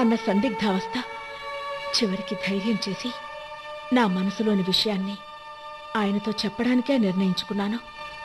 అన్న సందిగ్ధావస్థ చివరికి ధైర్యం చేసి నా మనసులోని విషయాన్ని ఆయనతో చెప్పడానికే నిర్ణయించుకున్నాను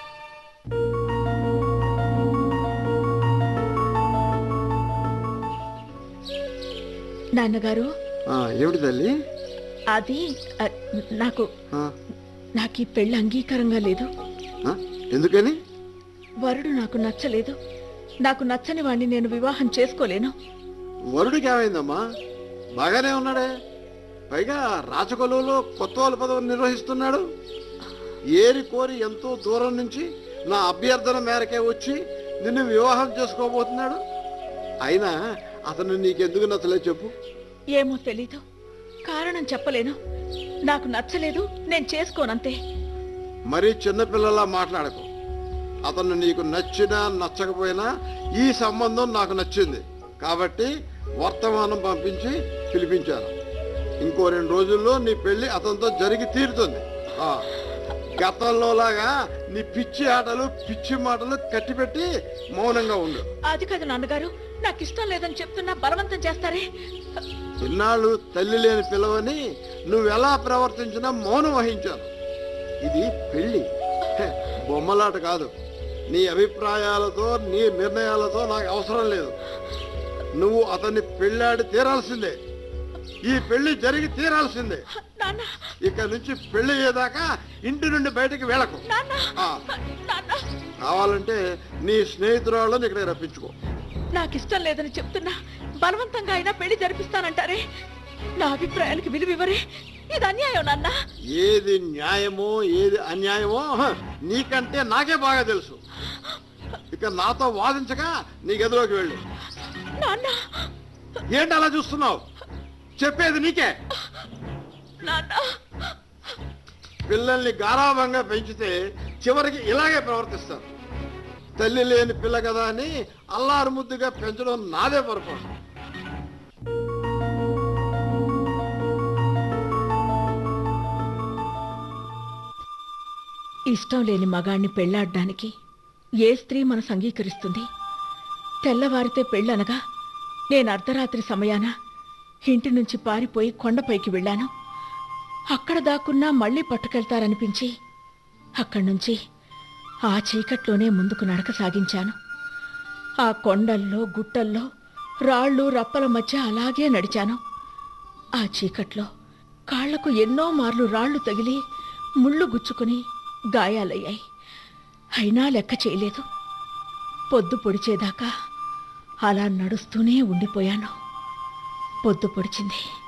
నాన్నగారు ఆ, ఏమిటి తల్లి అది అ, నాకు ఆ, నాకు ఈ పెళ్లి అంగీకారంగా లేదు ఆ, ఎందుకని వరుడు నాకు నచ్చలేదు నాకు నచ్చని వాణ్ణి నేను వివాహం చేసుకోలేను వరుడికి ఏమైందమ్మా బాగానే ఉన్నాడే పైగా రాచకొలువులో కొత్త వాళ్ళ పదవిని నిర్వహిస్తున్నాడు ఏరి కోరి ఎంతో దూరం నుంచి నా అభ్యర్థన మేరకే వచ్చి నిన్ను వివాహం చేసుకోబోతున్నాడు అయినా అతను నీకెందుకు నచ్చలేదు చెప్పు ఏమో తెలీదు కారణం చెప్పలేను నాకు నచ్చలేదు నేను చేసుకోనంతే మరీ చిన్నపిల్లలా మాట్లాడకు అతను నీకు నచ్చినా నచ్చకపోయినా ఈ సంబంధం నాకు నచ్చింది కాబట్టి వర్తమానం పంపించి పిలిపించాను ఇంకో రెండు రోజుల్లో నీ పెళ్లి అతనితో జరిగి తీరుతుంది ఆ, గతంలోలాగా నీ పిచ్చి ఆటలు పిచ్చి మాటలు కట్టిపెట్టి మౌనంగా ఉండు అది కాదు నాన్నగారు నాకు ఇష్టం లేదని చెప్తున్నా బలవంతం చేస్తారే ఇన్నాళ్ళు తల్లి లేని పిల్లవని నువ్వెలా ప్రవర్తించినా మౌనం వహించాను ఇది పెళ్లి హె, బొమ్మలాట కాదు నీ అభిప్రాయాలతో నీ నిర్ణయాలతో నాకు అవసరం లేదు నువ్వు అతన్ని పెళ్ళాడి తీరాల్సిందే ఈ పెళ్లి జరిగి తీరాల్సిందే నాన్న ఇక నుంచి పెళ్లి అయ్యేదాకా ఇంటి నుండి బయటికి వెళ్ళకు నాన్న ఆ, నాన్న కావాలంటే నీ స్నేహితురాళ్ళని ఇక్కడికి రప్పించుకో నాకు ఇష్టం లేదని చెప్తున్నా బలవంతంగా అయినా పెళ్లి జరిపిస్తానంటారే నా అభిప్రాయానికి విలువివ్వరే ఇది అన్యాయం నాన్న ఏది న్యాయమో ఏది అన్యాయమో హ, నీకంటే నాకే బాగా తెలుసు ఇక నాతో వాదించక నీ గదిలోకి వెళ్ళు నాన్న ఏంటి అలా చూస్తున్నావు చెప్పేది నీకే నాన్న పిల్లల్ని గారాభంగా పెంచితే చివరికి ఇలాగే ప్రవర్తిస్తారు తల్లి లేని పిల్ల కదా అని అల్లారు ముద్దుగా పెంచడం నాదే పొరపాటు ఇష్టం లేని మగాణ్ణి పెళ్లాడడానికి ఏ స్త్రీ మనసు అంగీకరిస్తుంది తెల్లవారితే పెళ్ళనగా నేను అర్ధరాత్రి సమయాన ఇంటి నుంచి పారిపోయి కొండపైకి వెళ్ళాను అక్కడ దాక్కున్నా మళ్ళీ పట్టుకెళ్తారనిపించి అక్కడి నుంచి ఆ చీకట్లోనే ముందుకు నడక సాగించాను ఆ కొండల్లో గుట్టల్లో రాళ్ళు రప్పల మధ్య అలాగే నడిచాను ఆ చీకట్లో కాళ్లకు ఎన్నో మార్లు రాళ్లు తగిలి ముళ్ళు గుచ్చుకుని గాయాలయ్యాయి అయినా లెక్క చేయలేదు పొద్దు పొడిచేదాకా అలా నడుస్తూనే ఉండిపోయాను పొద్దు పొడిచింది